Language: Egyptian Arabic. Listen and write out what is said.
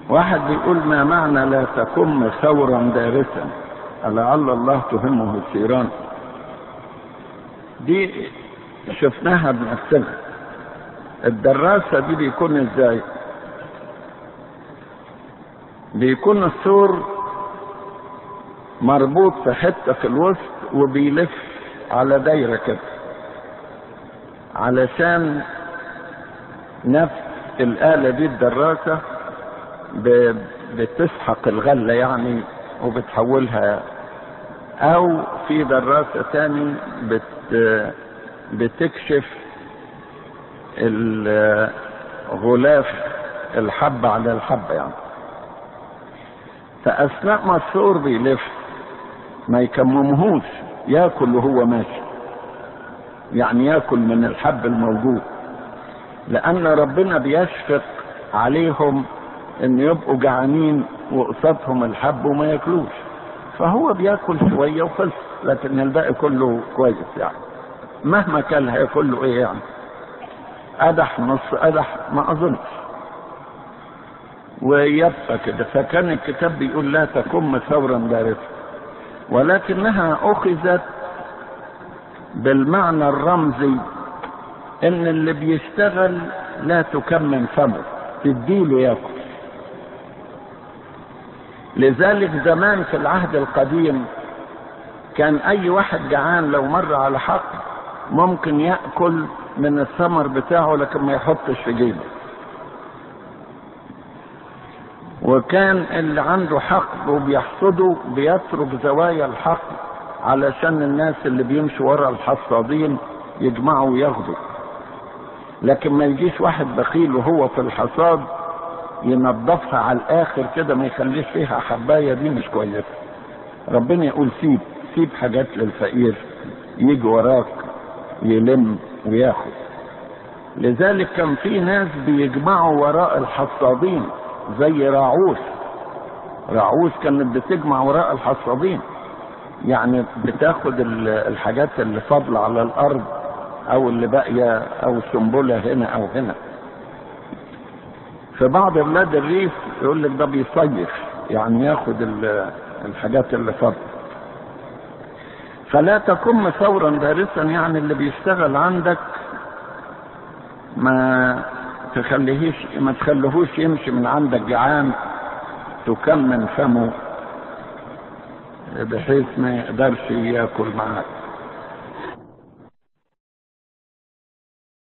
واحد بيقول ما معنى لا تكم ثورا دارسا لعل الله تهمه الثيران دي شفناها بنفسنا الدراسة دي بيكون ازاي بيكون السور مربوط في حتة في الوسط وبيلف على دايرة كده علشان نفس الآلة دي الدراسة بتسحق الغلة يعني وبتحولها أو في دراسة تاني بت بتكشف غلاف الحبة على الحبة يعني فأثناء ما الثور بيلف ما يكممهوش ياكل وهو ماشي يعني ياكل من الحب الموجود لأن ربنا بيشفق عليهم ان يبقوا جعانين وقصادهم الحب وما ياكلوش فهو بياكل شويه وخلص لكن الباقي كله كويس يعني مهما كان هياكل له ايه يعني قدح نص قدح ما اظنش ويبقى كده فكان الكتاب بيقول لا تكم ثورا بارفة ولكنها اخذت بالمعنى الرمزي ان اللي بيشتغل لا تكمم فمه تديله ياكل لذلك زمان في العهد القديم كان اي واحد جعان لو مر على حق ممكن ياكل من الثمر بتاعه لكن ما يحطش في جيبه وكان اللي عنده حق وبيحصده بيترك زوايا الحق علشان الناس اللي بيمشوا ورا الحصادين يجمعوا وياخدوا لكن ما يجيش واحد بخيل وهو في الحصاد ينظفها على الاخر كده ما يخليش فيها حبايه دي مش كويسه ربنا يقول سيب سيب حاجات للفقير يجي وراك يلم وياخد لذلك كان في ناس بيجمعوا وراء الحصادين زي راعوس راعوس كانت بتجمع وراء الحصادين يعني بتاخد الحاجات اللي فاضله على الارض او اللي باقيه او سنبله هنا او هنا في بعض بلاد الريف يقول لك ده بيصيف يعني ياخد الحاجات اللي فاضله فلا تكن ثورا دارسا يعني اللي بيشتغل عندك ما تخليهش ما تخليهوش يمشي من عندك جعان تكمن فمه بحيث ما يقدرش ياكل معاك